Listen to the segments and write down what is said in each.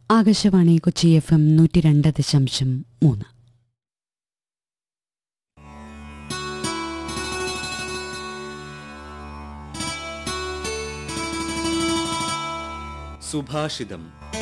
Akashvani Kochi F M നൂറ്റി രണ്ട് ദശാംശം മൂന്ന് സുഭാഷിതം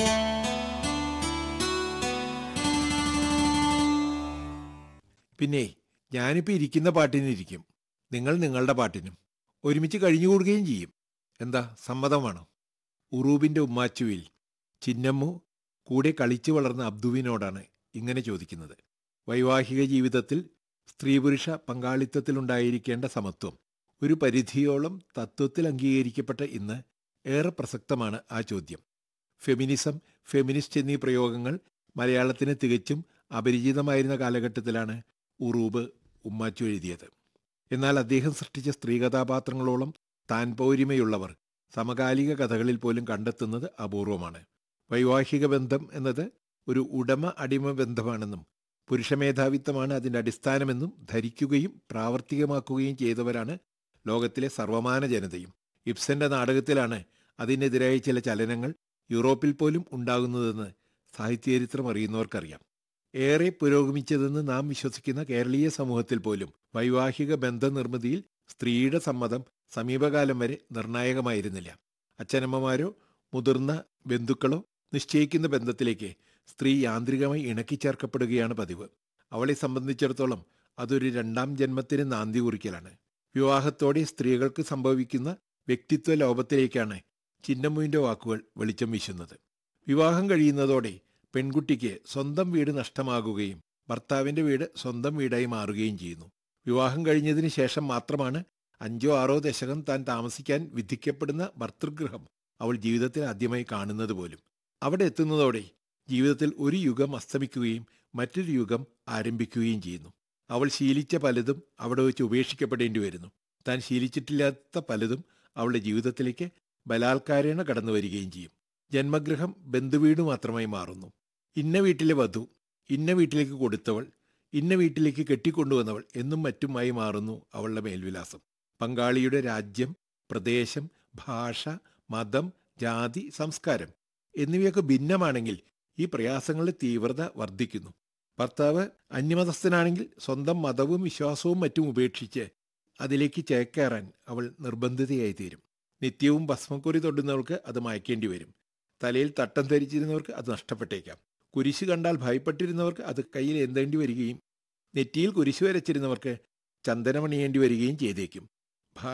പിന്നെ ഞാനിപ്പോൾ ഇരിക്കുന്ന പാട്ടിനിരിക്കും നിങ്ങൾ നിങ്ങളുടെ പാട്ടിനും ഒരുമിച്ച് കഴിഞ്ഞുകൂടുകയും ചെയ്യും എന്താ സമ്മതമാണോ ഉറൂബിൻ്റെ ഉമ്മാച്ചുവിൽ ചിന്നമ്മു കൂടെ കളിച്ചു വളർന്ന അബ്ദുവിനോടാണ് ഇങ്ങനെ ചോദിക്കുന്നത് വൈവാഹിക ജീവിതത്തിൽ സ്ത്രീ പുരുഷ പങ്കാളിത്തത്തിലുണ്ടായിരിക്കേണ്ട സമത്വം ഒരു പരിധിയോളം തത്വത്തിൽ അംഗീകരിക്കപ്പെട്ട ഇന്ന് ഏറെ പ്രസക്തമാണ് ആ ചോദ്യം ഫെമിനിസം ഫെമിനിസ്റ്റ് എന്നീ പ്രയോഗങ്ങൾ മലയാളത്തിന് തികച്ചും അപരിചിതമായിരുന്ന കാലഘട്ടത്തിലാണ് ഉറൂബ് ഉമ്മാച്ചു എഴുതിയത് എന്നാൽ അദ്ദേഹം സൃഷ്ടിച്ച സ്ത്രീ കഥാപാത്രങ്ങളോളം താൻ പൗരിമയുള്ളവർ സമകാലിക കഥകളിൽ പോലും കണ്ടെത്തുന്നത് അപൂർവമാണ് വൈവാഹിക ബന്ധം എന്നത് ഒരു ഉടമ അടിമ ബന്ധമാണെന്നും പുരുഷമേധാവിത്വമാണ് അതിൻ്റെ അടിസ്ഥാനമെന്നും ധരിക്കുകയും പ്രാവർത്തികമാക്കുകയും ചെയ്തവരാണ് ലോകത്തിലെ സർവമാന ജനതയും ഇബ്സന്റെ നാടകത്തിലാണ് അതിനെതിരായ ചില ചലനങ്ങൾ യൂറോപ്പിൽ പോലും ഉണ്ടാകുന്നതെന്ന് സാഹിത്യചരിത്രം അറിയുന്നവർക്കറിയാം ഏറെ പുരോഗമിച്ചതെന്ന് നാം വിശ്വസിക്കുന്ന കേരളീയ സമൂഹത്തിൽ പോലും വൈവാഹിക ബന്ധനിർമ്മിതിയിൽ സ്ത്രീയുടെ സമ്മതം സമീപകാലം വരെ നിർണായകമായിരുന്നില്ല അച്ഛനമ്മമാരോ മുതിർന്ന ബന്ധുക്കളോ നിശ്ചയിക്കുന്ന ബന്ധത്തിലേക്ക് സ്ത്രീ യാന്ത്രികമായി ഇണക്കി ചേർക്കപ്പെടുകയാണ് പതിവ് അവളെ സംബന്ധിച്ചിടത്തോളം അതൊരു രണ്ടാം ജന്മത്തിന് നാന്തി കുറിക്കലാണ് വിവാഹത്തോടെ സ്ത്രീകൾക്ക് സംഭവിക്കുന്ന വ്യക്തിത്വ ലോപത്തിലേക്കാണ് ചിന്നമ്മുവിൻ്റെ വാക്കുകൾ വെളിച്ചം വീശുന്നത് വിവാഹം കഴിയുന്നതോടെ പെൺകുട്ടിക്ക് സ്വന്തം വീട് നഷ്ടമാകുകയും ഭർത്താവിൻ്റെ വീട് സ്വന്തം വീടായി മാറുകയും ചെയ്യുന്നു വിവാഹം കഴിഞ്ഞതിന് ശേഷം മാത്രമാണ് അഞ്ചോ ആറോ ദശകം താൻ താമസിക്കാൻ വിധിക്കപ്പെടുന്ന ഭർതൃഗൃഹം അവൾ ജീവിതത്തിൽ ആദ്യമായി കാണുന്നത് പോലും അവിടെ എത്തുന്നതോടെ ജീവിതത്തിൽ ഒരു യുഗം അസ്തമിക്കുകയും മറ്റൊരു യുഗം ആരംഭിക്കുകയും ചെയ്യുന്നു അവൾ ശീലിച്ച പലതും അവിടെ വെച്ച് ഉപേക്ഷിക്കപ്പെടേണ്ടി വരുന്നു താൻ ശീലിച്ചിട്ടില്ലാത്ത പലതും അവളുടെ ജീവിതത്തിലേക്ക് ബലാത്കാരേണ കടന്നു വരികയും ചെയ്യും ജന്മഗൃഹം ബന്ധുവീട് മാത്രമായി മാറുന്നു ഇന്ന വീട്ടിലെ വധു ഇന്ന വീട്ടിലേക്ക് കൊടുത്തവൾ ഇന്ന വീട്ടിലേക്ക് കെട്ടിക്കൊണ്ടുവന്നവൾ എന്നും മറ്റുമായി മാറുന്നു അവളുടെ മേൽവിലാസം പങ്കാളിയുടെ രാജ്യം പ്രദേശം ഭാഷ മതം ജാതി സംസ്കാരം എന്നിവയൊക്കെ ഭിന്നമാണെങ്കിൽ ഈ പ്രയാസങ്ങളുടെ തീവ്രത വർദ്ധിക്കുന്നു ഭർത്താവ് അന്യമതസ്ഥനാണെങ്കിൽ സ്വന്തം മതവും വിശ്വാസവും മറ്റും ഉപേക്ഷിച്ച് അതിലേക്ക് ചേക്കേറാൻ അവൾ നിർബന്ധിതയായി തീരും നിത്യവും ഭസ്മക്കുറി തൊടുന്നവർക്ക് അത് മയക്കേണ്ടി വരും തലയിൽ തട്ടം ധരിച്ചിരുന്നവർക്ക് അത് നഷ്ടപ്പെട്ടേക്കാം കുരിശ് കണ്ടാൽ ഭയപ്പെട്ടിരുന്നവർക്ക് അത് കയ്യിൽ എന്തേണ്ടി വരികയും നെറ്റിയിൽ കുരിശ് വരച്ചിരുന്നവർക്ക് ചന്ദനമണിയേണ്ടി വരികയും ചെയ്തേക്കും